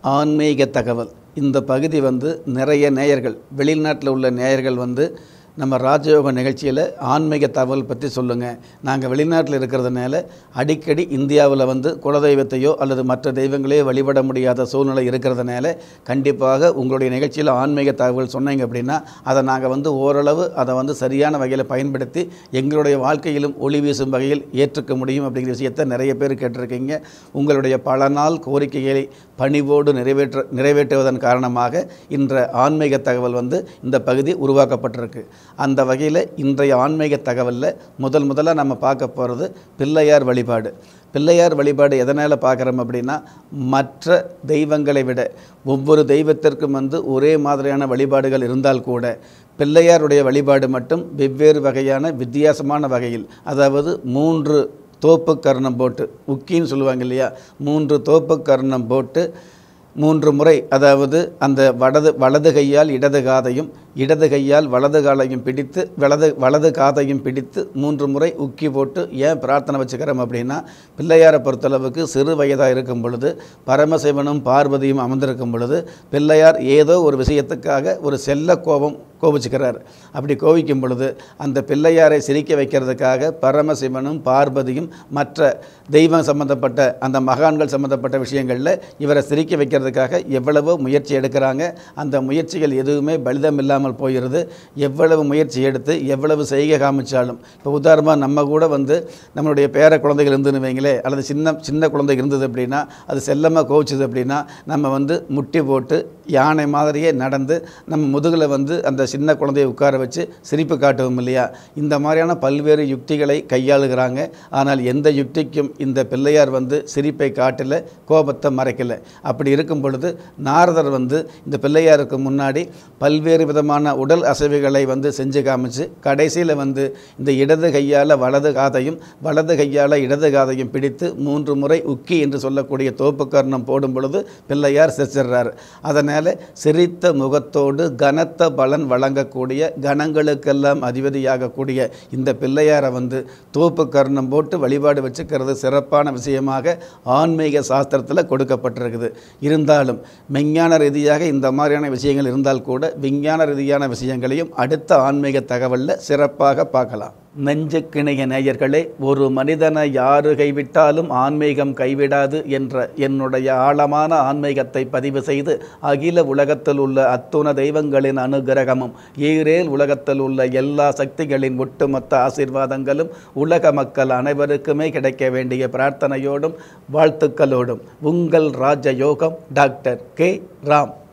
ஆன்மீக தகவல் இந்த பகுதி வந்து நிறைய நேயர்கள் வெளிநாட்டில் உள்ள நேயர்கள் வந்து நம்ம ராஜயோக நிகழ்ச்சியில் ஆன்மீக தகவல் பற்றி சொல்லுங்கள் நாங்கள் வெளிநாட்டில் இருக்கிறதுனால அடிக்கடி இந்தியாவில் வந்து குலதெய்வத்தையோ அல்லது மற்ற தெய்வங்களையோ வழிபட முடியாத சூழ்நிலை இருக்கிறதுனால கண்டிப்பாக உங்களுடைய நிகழ்ச்சியில் ஆன்மீக தகவல் சொன்னீங்க அப்படின்னா அதை நாங்கள் வந்து ஓரளவு அதை வந்து சரியான வகையில் பயன்படுத்தி எங்களுடைய வாழ்க்கையிலும் ஒளி வீசும் வகையில் ஏற்றுக்க முடியும் அப்படிங்கிற விஷயத்தை நிறைய பேர் கேட்டிருக்கீங்க உங்களுடைய பல நாள் கோரிக்கைகளை பணிவோடு நிறைவேற்ற நிறைவேற்றுவதன் காரணமாக இன்ற ஆன்மீக தகவல் வந்து இந்த பகுதி உருவாக்கப்பட்டிருக்கு அந்த வகையில் இன்றைய ஆன்மீக தகவலில் முதல் முதல்ல நம்ம பார்க்க போகிறது பிள்ளையார் வழிபாடு பிள்ளையார் வழிபாடு எதனால் பார்க்குறோம் அப்படின்னா மற்ற தெய்வங்களை விட ஒவ்வொரு தெய்வத்திற்கும் வந்து ஒரே மாதிரியான வழிபாடுகள் இருந்தால் கூட பிள்ளையாருடைய வழிபாடு மட்டும் வெவ்வேறு வகையான வித்தியாசமான வகையில் அதாவது மூன்று தோப்பு கர்ணம் போட்டு உக்கின்னு சொல்லுவாங்க இல்லையா மூன்று தோப்பு கர்ணம் போட்டு மூன்று முறை அதாவது அந்த வடது வலது கையால் இடது காதையும் இடது கையால் வலது காலையும் பிடித்து வலது வலது காதையும் பிடித்து மூன்று முறை உக்கி போட்டு ஏன் பிரார்த்தனை வச்சுக்கிறோம் அப்படின்னா பிள்ளையாரை பொறுத்தளவுக்கு சிறு வயதாக இருக்கும் பொழுது பரமசிவனும் பார்வதியும் அமர்ந்திருக்கும் பொழுது பிள்ளையார் ஏதோ ஒரு விஷயத்துக்காக ஒரு செல்ல கோபம் கோபிச்சுக்கிறார் அப்படி கோபிக்கும் பொழுது அந்த பிள்ளையாரை சிரிக்க வைக்கிறதுக்காக பரமசிவனும் பார்வதியும் மற்ற தெய்வம் சம்பந்தப்பட்ட அந்த மகான்கள் சம்பந்தப்பட்ட விஷயங்களில் இவரை சிரிக்க வைக்கிறதுக்காக எவ்வளவோ முயற்சி எடுக்கிறாங்க அந்த முயற்சிகள் எதுவுமே பலிதம் இல்லாமல் போயிடுது எவ்வளவு முயற்சி எடுத்து எவ்வளவு செய்கை காமிச்சாலும் இப்போ உதாரணமாக நம்ம கூட வந்து நம்மளுடைய பேர குழந்தைகள் இருந்துன்னு வைங்களே அல்லது சின்ன சின்ன குழந்தை இருந்தது அப்படின்னா அது செல்லமாக கோவிச்சுது அப்படின்னா நம்ம வந்து முட்டி போட்டு யானை மாதிரியே நடந்து நம்ம முதுகில் வந்து அந்த சின்ன குழந்தையை உட்கார வச்சு சிரிப்பு காட்டுவோம் இல்லையா இந்த மாதிரியான பல்வேறு யுக்திகளை கையாளுகிறாங்க ஆனால் எந்த யுக்திக்கும் இந்த பிள்ளையார் வந்து சிரிப்பை காட்டல கோபத்தை மறைக்கல அப்படி இருக்கும் பொழுது நாரதர் வந்து இந்த பிள்ளையாருக்கு முன்னாடி பல்வேறு விதமான உடல் அசைவுகளை வந்து செஞ்சு காமிச்சு கடைசியில் வந்து இந்த இடது கையால் வலது காதையும் வலது கையால் இடது காதையும் பிடித்து மூன்று முறை உக்கி என்று சொல்லக்கூடிய தோப்பு கர்ணம் போடும் பொழுது பிள்ளையார் சிரிச்சிடுறார் அதனால் சிரித்த முகத்தோடு கனத்த பலன் வழங்கக்கூடிய கணங்களுக்கெல்லாம் அதிபதியாகக்கூடிய இந்த பிள்ளையாரை வந்து தோப்பு கர்ணம் போட்டு வழிபாடு வச்சுக்கிறது சிறப்பான விஷயமாக ஆன்மீக சாஸ்திரத்தில் கொடுக்கப்பட்டிருக்குது இருந்தாலும் விஞ்ஞான ரீதியாக இந்த மாதிரியான விஷயங்கள் இருந்தால் கூட விஞ்ஞான ரீதியான விஷயங்களையும் அடுத்த ஆன்மீக தகவலில் சிறப்பாக பார்க்கலாம் நெஞ்சுக்கிணைய நேயர்களே ஒரு மனிதனை யாரு கைவிட்டாலும் ஆன்மீகம் கைவிடாது என்ற என்னுடைய ஆழமான ஆன்மீகத்தை பதிவு செய்து அகில உலகத்தில் உள்ள அத்துண தெய்வங்களின் அனுகிரகமும் ஈரேல் உலகத்தில் உள்ள எல்லா சக்திகளின் ஒட்டுமொத்த ஆசீர்வாதங்களும் உலக மக்கள் அனைவருக்குமே கிடைக்க வேண்டிய பிரார்த்தனையோடும் வாழ்த்துக்களோடும் உங்கள் ராஜயோகம் டாக்டர் கே ராம்